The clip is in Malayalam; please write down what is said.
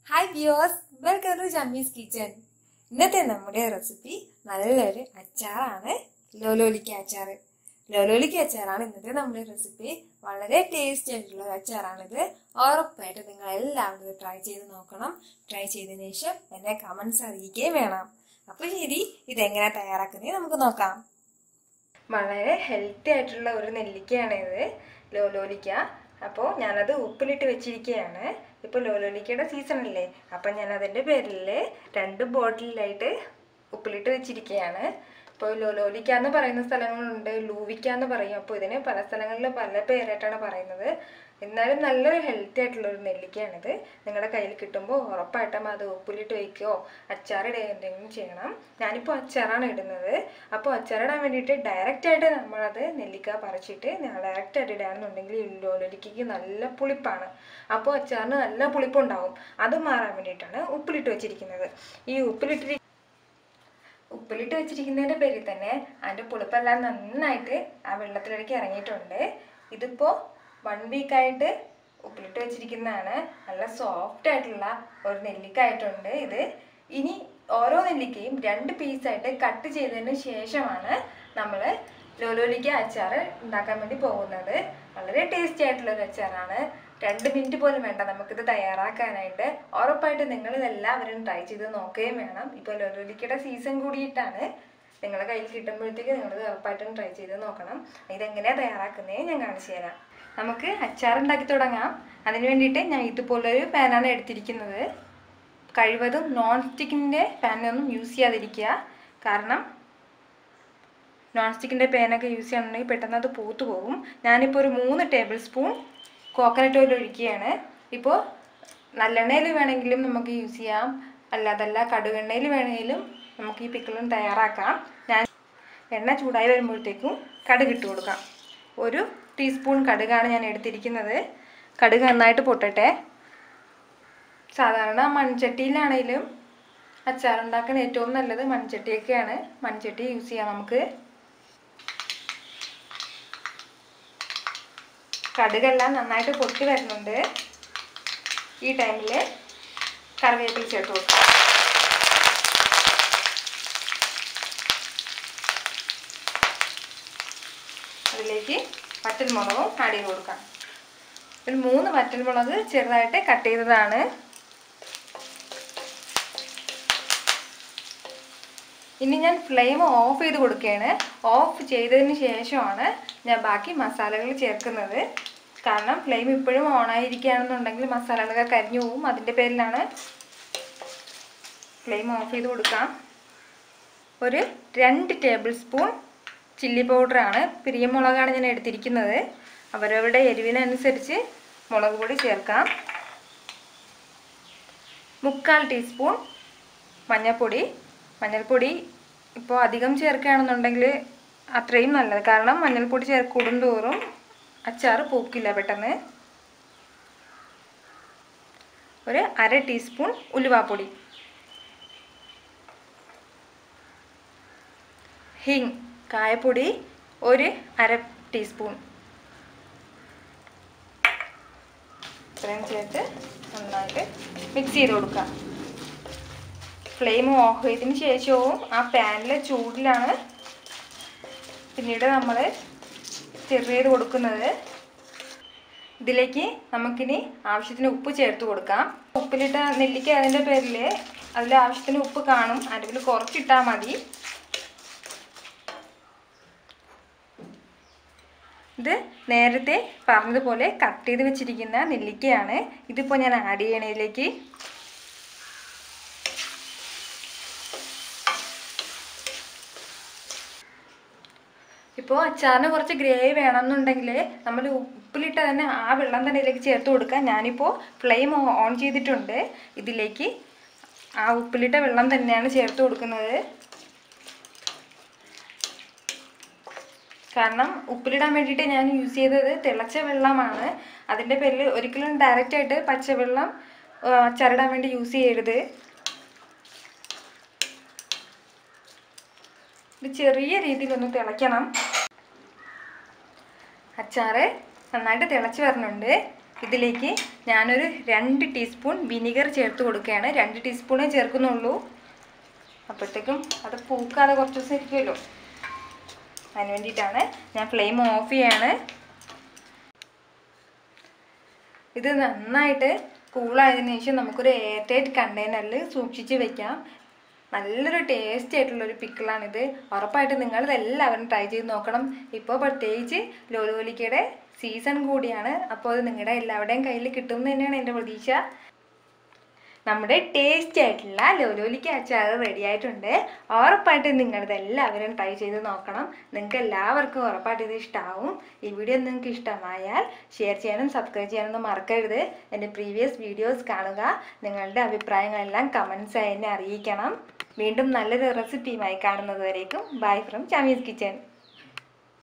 hi viewers welcome to Jammy's kitchen ഇന്നത്തെ നമ്മുടെ റെസിപ്പി നല്ലൊരു അച്ചാറാണ് ലോലോലിക്ക അച്ചാർ ലോലോലിക്ക അച്ചാറാണ് ഇന്നത്തെ നമ്മുടെ റെസിപ്പി വളരെ ടേസ്റ്റി ആയിട്ടുള്ള ഒരു അച്ചാറാണിത് ഉറപ്പായിട്ട് നിങ്ങൾ എല്ലാവരും ഇത് ട്രൈ ചെയ്ത് നോക്കണം ട്രൈ ചെയ്തതിനു ശേഷം എന്നെ കമന്റ്സ് അറിയിക്കുകയും വേണം അപ്പൊ ശരി ഇതെങ്ങനെ തയ്യാറാക്കുന്നത് നമുക്ക് നോക്കാം വളരെ ഹെൽത്തി ആയിട്ടുള്ള ഒരു നെല്ലിക്കയാണ് ഇത് ലോലോലിക്ക അപ്പോൾ ഞാനത് ഉപ്പിലിട്ട് വെച്ചിരിക്കുകയാണ് ഇപ്പോൾ ലോലോലിക്കയുടെ സീസൺ അല്ലേ അപ്പം ഞാൻ അതിൻ്റെ പേരിൽ രണ്ട് ബോട്ടിലായിട്ട് ഉപ്പിലിട്ട് വെച്ചിരിക്കുകയാണ് ഇപ്പോൾ ലോലോലിക്ക എന്ന് പറയുന്ന സ്ഥലങ്ങളുണ്ട് ലൂവിക്ക എന്ന് പറയും അപ്പോൾ ഇതിന് പല സ്ഥലങ്ങളിൽ പല പേരായിട്ടാണ് പറയുന്നത് എന്നാലും നല്ലൊരു ഹെൽത്തി ആയിട്ടുള്ള ഒരു നെല്ലിക്കയാണിത് നിങ്ങളുടെ കയ്യിൽ കിട്ടുമ്പോൾ ഉറപ്പായിട്ടും അത് ഉപ്പിലിട്ട് വയ്ക്കുകയോ അച്ചാറിടുക എന്തെങ്കിലും ചെയ്യണം ഞാനിപ്പോൾ അച്ചാറാണ് ഇടുന്നത് അപ്പോൾ അച്ചാറിടാൻ വേണ്ടിയിട്ട് ഡയറക്റ്റ് ആയിട്ട് നമ്മളത് നെല്ലിക്ക പറിച്ചിട്ട് ഡയറക്റ്റ് ആയിട്ട് ഇടുകയാണെന്നുണ്ടെങ്കിൽ ഈ ലോലൊലിക്കയ്ക്ക് നല്ല പുളിപ്പാണ് അപ്പോൾ അച്ചാറിന് നല്ല പുളിപ്പുണ്ടാവും അത് മാറാൻ വേണ്ടിയിട്ടാണ് ഉപ്പിലിട്ട് വെച്ചിരിക്കുന്നത് ഈ ഉപ്പിലിട്ട് ഉപ്പിലിട്ട് വെച്ചിരിക്കുന്നതിൻ്റെ പേരിൽ തന്നെ അതിൻ്റെ പുളിപ്പെല്ലാം നന്നായിട്ട് ആ വെള്ളത്തിലേക്ക് ഇറങ്ങിയിട്ടുണ്ട് ഇതിപ്പോൾ വൺ വീക്കായിട്ട് ഉപ്പിലിട്ട് വെച്ചിരിക്കുന്നതാണ് നല്ല സോഫ്റ്റ് ആയിട്ടുള്ള ഒരു നെല്ലിക്ക ആയിട്ടുണ്ട് ഇത് ഇനി ഓരോ നെല്ലിക്കയും രണ്ട് പീസായിട്ട് കട്ട് ചെയ്തതിന് ശേഷമാണ് നമ്മൾ ലോലോലിക്ക അച്ചാർ ഉണ്ടാക്കാൻ വേണ്ടി പോകുന്നത് വളരെ ടേസ്റ്റി ആയിട്ടുള്ള ഒരു അച്ചാറാണ് രണ്ട് മിനിറ്റ് പോലും വേണ്ട നമുക്കിത് തയ്യാറാക്കാനായിട്ട് ഉറപ്പായിട്ട് നിങ്ങൾ ഇതെല്ലാവരും ട്രൈ ചെയ്ത് നോക്കുകയും വേണം ഇപ്പോൾ ലോലോലിക്കയുടെ സീസൺ കൂടിയിട്ടാണ് നിങ്ങളുടെ കയ്യിൽ കിട്ടുമ്പോഴത്തേക്ക് നിങ്ങളിത് ഉറപ്പായിട്ടും ട്രൈ ചെയ്ത് നോക്കണം ഇതെങ്ങനെയാണ് തയ്യാറാക്കുന്നത് ഞാൻ കാണിച്ചു തരാം നമുക്ക് അച്ചാർ ഉണ്ടാക്കി തുടങ്ങാം അതിന് വേണ്ടിയിട്ട് ഞാൻ ഇതുപോലൊരു പാനാണ് എടുത്തിരിക്കുന്നത് കഴിവതും നോൺ സ്റ്റിക്കിൻ്റെ പാനൊന്നും യൂസ് ചെയ്യാതിരിക്കുക കാരണം നോൺ സ്റ്റിക്കിൻ്റെ പാനൊക്കെ യൂസ് ചെയ്യുകയാണെങ്കിൽ പെട്ടെന്ന് അത് പൂത്തു പോകും ഞാനിപ്പോൾ ഒരു മൂന്ന് ടേബിൾ സ്പൂൺ കോക്കനട്ട് ഓയിൽ ഒഴിക്കുകയാണ് ഇപ്പോൾ നല്ലെണ്ണയിൽ വേണമെങ്കിലും നമുക്ക് യൂസ് ചെയ്യാം അല്ലാതല്ല കടുകെണ്ണയിൽ വേണമെങ്കിലും നമുക്ക് ഈ പിക്കിളും തയ്യാറാക്കാം ഞാൻ എണ്ണ ചൂടായി വരുമ്പോഴത്തേക്കും കടുക് ഇട്ട് കൊടുക്കാം ഒരു ടീസ്പൂൺ കടുകാണ് ഞാൻ എടുത്തിരിക്കുന്നത് കടുക് നന്നായിട്ട് പൊട്ടട്ടെ സാധാരണ മൺചട്ടിയിലാണെങ്കിലും അച്ചാറുണ്ടാക്കാൻ ഏറ്റവും നല്ലത് മൺചട്ടിയൊക്കെയാണ് മൺചട്ടി യൂസ് ചെയ്യാം നമുക്ക് കടുകെല്ലാം നന്നായിട്ട് പൊട്ടി വരുന്നുണ്ട് ഈ ടൈമിൽ കറിവേപ്പില ചേർത്ത് കൊടുക്കാം അതിലേക്ക് വറ്റൽമുളകും ആഡ് ചെയ്ത് കൊടുക്കാം ഒരു മൂന്ന് വറ്റൽമുളക് ചെറുതായിട്ട് കട്ട് ചെയ്തതാണ് ഇനി ഞാൻ ഫ്ലെയിം ഓഫ് ചെയ്ത് കൊടുക്കുകയാണ് ഓഫ് ചെയ്തതിന് ശേഷമാണ് ഞാൻ ബാക്കി മസാലകൾ ചേർക്കുന്നത് കാരണം ഫ്ലെയിം ഇപ്പോഴും ഓണായിരിക്കുകയാണെന്നുണ്ടെങ്കിൽ മസാലകളൊക്കെ കരിഞ്ഞു പോവും അതിൻ്റെ പേരിലാണ് ഫ്ലെയിം ഓഫ് ചെയ്ത് കൊടുക്കാം ഒരു രണ്ട് ടേബിൾ സ്പൂൺ ചില്ലി പൗഡറാണ് പിരിയമുളകാണ് ഞാൻ എടുത്തിരിക്കുന്നത് അവരവരുടെ എരിവിനനുസരിച്ച് മുളക് പൊടി ചേർക്കാം മുക്കാൽ ടീസ്പൂൺ മഞ്ഞൾപ്പൊടി മഞ്ഞൾപ്പൊടി ഇപ്പോൾ അധികം ചേർക്കുകയാണെന്നുണ്ടെങ്കിൽ അത്രയും നല്ലത് കാരണം മഞ്ഞൾപ്പൊടി ചേർ കൂടുന്തോറും അച്ചാർ പൂക്കില്ല പെട്ടെന്ന് ഒരു അര ടീസ്പൂൺ ഉലുവാപ്പൊടി ഹിങ് കായപ്പൊടി ഒരു അര ടീസ്പൂൺ ഇത്രയും ചേർത്ത് നന്നായിട്ട് മിക്സ് ചെയ്ത് കൊടുക്കാം ഫ്ലെയിം ഓഫ് ചെയ്തതിന് ശേഷവും ആ പാനിലെ ചൂടിലാണ് പിന്നീട് നമ്മൾ സ്റ്റിർ ചെയ്ത് കൊടുക്കുന്നത് ഇതിലേക്ക് നമുക്കിനി ആവശ്യത്തിന് ഉപ്പ് ചേർത്ത് കൊടുക്കാം ഉപ്പിലിട്ട നെല്ലിക്ക അതിൻ്റെ പേരിൽ അതിൽ ആവശ്യത്തിന് ഉപ്പ് കാണും അതിൽ കുറച്ചിട്ടാൽ മതി ഇത് നേരത്തെ പറഞ്ഞതുപോലെ കട്ട് ചെയ്ത് വെച്ചിരിക്കുന്ന നെല്ലിക്കയാണ് ഇതിപ്പോൾ ഞാൻ ആഡ് ചെയ്യണതിലേക്ക് ഇപ്പോൾ അച്ചാറിന് കുറച്ച് ഗ്രേവി വേണമെന്നുണ്ടെങ്കിൽ നമ്മൾ ഉപ്പിലിട്ട് തന്നെ ആ വെള്ളം തന്നെ ഇതിലേക്ക് ചേർത്ത് കൊടുക്കുക ഞാനിപ്പോൾ ഫ്ലെയിം ഓൺ ചെയ്തിട്ടുണ്ട് ഇതിലേക്ക് ആ ഉപ്പിലിട്ട വെള്ളം തന്നെയാണ് ചേർത്ത് കൊടുക്കുന്നത് കാരണം ഉപ്പിലിടാൻ വേണ്ടിയിട്ട് ഞാൻ യൂസ് ചെയ്തത് തിളച്ച വെള്ളമാണ് അതിൻ്റെ പേരിൽ ഒരിക്കലും ഡയറക്റ്റ് ആയിട്ട് പച്ചവെള്ളം അച്ചാറിടാൻ വേണ്ടി യൂസ് ചെയ്യരുത് ഇത് ചെറിയ രീതിയിലൊന്ന് തിളയ്ക്കണം അച്ചാറ് നന്നായിട്ട് തിളച്ച് വരുന്നുണ്ട് ഇതിലേക്ക് ഞാനൊരു രണ്ട് ടീസ്പൂൺ വിനിഗർ ചേർത്ത് കൊടുക്കുകയാണ് രണ്ട് ടീസ്പൂണേ ചേർക്കുന്നുള്ളൂ അപ്പോഴത്തേക്കും അത് പൂക്കാതെ കുറച്ച് ദിവസം ഇരിക്കുമല്ലോ അതിന് വേണ്ടിയിട്ടാണ് ഞാൻ ഫ്ലെയിം ഓഫ് ചെയ്യാണ് ഇത് നന്നായിട്ട് കൂളായതിനു ശേഷം നമുക്കൊരു എയർ ടൈറ്റ് കണ്ടെയ്നറിൽ സൂക്ഷിച്ച് വെക്കാം നല്ലൊരു ടേസ്റ്റി ആയിട്ടുള്ളൊരു പിക്കിളാണിത് ഉറപ്പായിട്ട് നിങ്ങളിത് എല്ലാവരും ട്രൈ ചെയ്ത് നോക്കണം ഇപ്പോൾ പ്രത്യേകിച്ച് ലോലോലിക്കയുടെ സീസൺ കൂടിയാണ് അപ്പോൾ അത് നിങ്ങളുടെ എല്ലാവരുടെയും കയ്യിൽ കിട്ടും തന്നെയാണ് എൻ്റെ പ്രതീക്ഷ നമ്മുടെ ടേസ്റ്റി ആയിട്ടുള്ള ലോലോലിക്ക അച്ചാർ റെഡി ആയിട്ടുണ്ട് ഉറപ്പായിട്ട് നിങ്ങളിത് എല്ലാവരും ട്രൈ ചെയ്ത് നോക്കണം നിങ്ങൾക്ക് എല്ലാവർക്കും ഉറപ്പായിട്ട് ഇത് ഇഷ്ടമാവും ഈ വീഡിയോ നിങ്ങൾക്ക് ഇഷ്ടമായാൽ ഷെയർ ചെയ്യാനും സബ്സ്ക്രൈബ് ചെയ്യാനൊന്നും മറക്കരുത് എൻ്റെ പ്രീവിയസ് വീഡിയോസ് കാണുക നിങ്ങളുടെ അഭിപ്രായങ്ങളെല്ലാം കമൻസ് ആയി എന്നെ അറിയിക്കണം വീണ്ടും നല്ലൊരു റെസിപ്പിയുമായി കാണുന്നത് വരേക്കും ബൈ ഫ്രം ചാമീസ് കിച്ചൻ